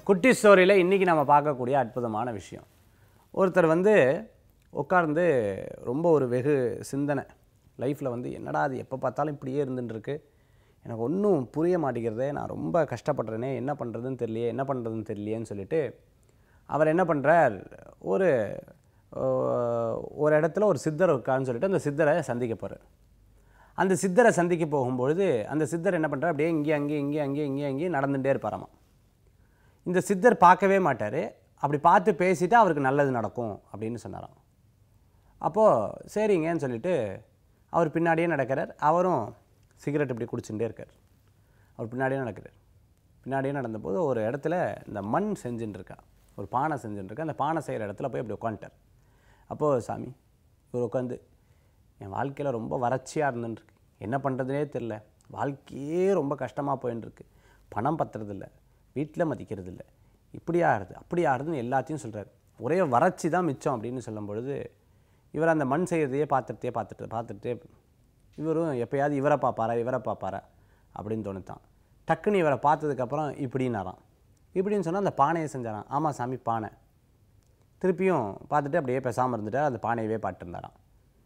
குட்டி ஸ்டோரியில் இன்றைக்கி நம்ம பார்க்கக்கூடிய அற்புதமான விஷயம் ஒருத்தர் வந்து உட்கார்ந்து ரொம்ப ஒரு வெகு சிந்தனை லைஃப்பில் வந்து என்னடா அது எப்போ பார்த்தாலும் இப்படியே இருந்துட்டு இருக்கு எனக்கு ஒன்றும் புரிய மாட்டேங்கிறதே நான் ரொம்ப கஷ்டப்படுறேனே என்ன பண்ணுறதுன்னு தெரியலையே என்ன பண்ணுறதுன்னு தெரியலையேன்னு சொல்லிட்டு அவர் என்ன பண்ணுறார் ஒரு அஹ், ஒரு இடத்துல ஒரு சித்தர் இருக்கான்னு சொல்லிட்டு அந்த சித்தரை சந்திக்க போகிறார் அந்த சித்தரை சந்திக்க போகும்பொழுது அந்த சித்தர் என்ன பண்ணுறார் அப்படியே இங்கே அங்கேயே இங்கே அங்கேயே இங்கே அங்கேயே நடந்துகிட்டே இருப்பாராமா இந்த சித்தர் பார்க்கவே மாட்டார் அப்படி பார்த்து பேசிட்டு அவருக்கு நல்லது நடக்கும் அப்படின்னு சொன்னாராம் அப்போது சரிங்கன்னு சொல்லிட்டு அவர் பின்னாடியே நடக்கிறார் அவரும் சிகரெட் இப்படி குடிச்சுட்டே இருக்கார் அவர் பின்னாடியே நடக்கிறார் பின்னாடியே நடந்தபோது ஒரு இடத்துல இந்த மண் செஞ்சுட்டு இருக்கா ஒரு பானை செஞ்சுட்டு இருக்கா அந்த பானை செய்கிற இடத்துல போய் அப்படி உட்காந்துட்டார் அப்போது சாமி இவர் உட்காந்து என் வாழ்க்கையில் ரொம்ப வறட்சியாக இருந்துருக்கு என்ன பண்ணுறதுனே தெரில வாழ்க்கையே ரொம்ப கஷ்டமாக போயின்னு இருக்கு பணம் பத்துறதில்ல வீட்டில் மதிக்கிறது இல்லை இப்படி ஆறுது அப்படி ஆறுதுன்னு எல்லாத்தையும் சொல்கிறார் ஒரே வறட்சி தான் மிச்சம் அப்படின்னு சொல்லும் பொழுது இவர் அந்த மண் செய்கிறதையே பார்த்துட்டே பார்த்துட்டு பார்த்துட்டு இவரும் எப்பயாவது இவரை பார்ப்பாரா இவரை பார்ப்பாரா அப்படின்னு தோணுத்தான் டக்குன்னு இவரை பார்த்ததுக்கப்புறம் இப்படின்னாராம் இப்படின்னு சொன்னால் அந்த பானையை செஞ்சாராம் ஆமாம் சாமி பானை திருப்பியும் பார்த்துட்டு அப்படியே பேசாமல் இருந்துட்டு அந்த பானையவே பாட்டுருந்தாராம்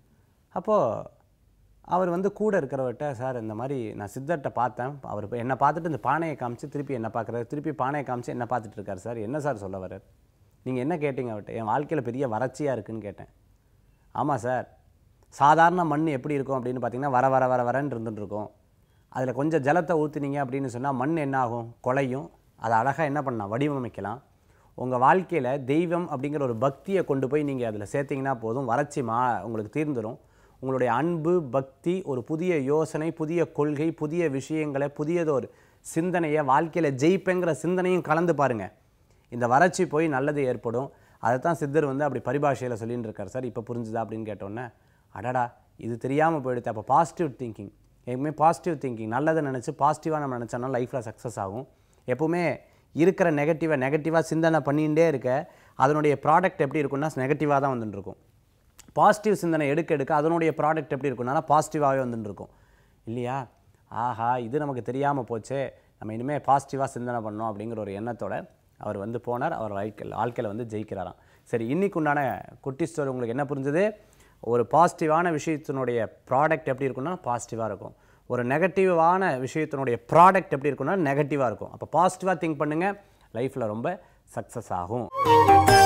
அப்போது அவர் வந்து கூட இருக்கிறவர்கிட்ட சார் இந்த மாதிரி நான் சித்தர்கிட்ட பார்த்தேன் அவர் இப்ப என்னை பார்த்துட்டு இந்த பானையை காமிச்சு திருப்பி என்ன பார்க்குறாரு திருப்பி பானையை காமிச்சு என்ன பார்த்துட்டு இருக்காரு சார் என்ன சார் சொல்ல வர்றார் நீங்கள் என்ன கேட்டீங்க அவர்கிட்ட என் வாழ்க்கையில் பெரிய வறட்சியாக இருக்குன்னு கேட்டேன் ஆமாம் சார் சாதாரண மண் எப்படி இருக்கும் அப்படின்னு பார்த்தீங்கன்னா வர வர வர வரன்னு இருந்துட்டு இருக்கும் அதில் கொஞ்சம் ஜலத்தை ஊற்றுனீங்க அப்படின்னு சொன்னால் மண் என்ன ஆகும் குலையும் அதை அழகாக என்ன பண்ணலாம் வடிவமைக்கலாம் உங்கள் வாழ்க்கையில் தெய்வம் அப்படிங்கிற ஒரு பக்தியை கொண்டு போய் நீங்கள் அதில் சேர்த்தீங்கன்னா போதும் வறட்சி மா உங்களுக்கு தீர்ந்துடும் உங்களுடைய அன்பு பக்தி ஒரு புதிய யோசனை புதிய கொள்கை புதிய விஷயங்களை புதியதொரு சிந்தனையை வாழ்க்கையில் ஜெயிப்பேங்கிற சிந்தனையும் கலந்து பாருங்கள் இந்த வறட்சி போய் நல்லது ஏற்படும் அதை தான் சித்தர் வந்து அப்படி பரிபாஷையில் சொல்லிட்டு இருக்கார் சார் இப்போ புரிஞ்சுதா அப்படின்னு கேட்டோன்னே அடடா இது தெரியாமல் போயிடுது அப்போ பாசிட்டிவ் திங்கிங் எப்பவுமே பாசிட்டிவ் திங்கிங் நல்லதை நினச்சி பாசிட்டிவாக நம்ம நினச்சோன்னா லைஃப்பில் சக்ஸஸ் ஆகும் எப்பவுமே இருக்கிற நெகட்டிவை நெகட்டிவாக சிந்தனை பண்ணிகிட்டே இருக்க அதனுடைய ப்ராடக்ட் எப்படி இருக்கும்னா நெகட்டிவாக தான் வந்துட்டு இருக்கும் பாசிட்டிவ் சிந்தனை எடுக்க எடுக்க அதனுடைய ப்ராடக்ட் எப்படி இருக்கும்னா பாசிட்டிவாகவே வந்துட்டு இருக்கும் இல்லையா ஆஹா இது நமக்கு தெரியாமல் போச்சே நம்ம இனிமேல் பாசிட்டிவாக சிந்தனை பண்ணோம் அப்படிங்கிற ஒரு எண்ணத்தோட அவர் வந்து போனார் அவர் வாழ்க்கையில் வாழ்க்கையில் வந்து ஜெயிக்கிறாராம் சரி இன்னைக்கு உண்டான குட்டி ஸ்டோரி உங்களுக்கு என்ன புரிஞ்சுது ஒரு பாசிட்டிவான விஷயத்தினுடைய ப்ராடக்ட் எப்படி இருக்கும்னா பாசிட்டிவாக இருக்கும் ஒரு நெகட்டிவான விஷயத்தினுடைய ப்ராடக்ட் எப்படி இருக்கும்னா நெகட்டிவாக இருக்கும் அப்போ பாசிட்டிவாக திங்க் பண்ணுங்கள் லைஃப்பில் ரொம்ப சக்ஸஸ் ஆகும்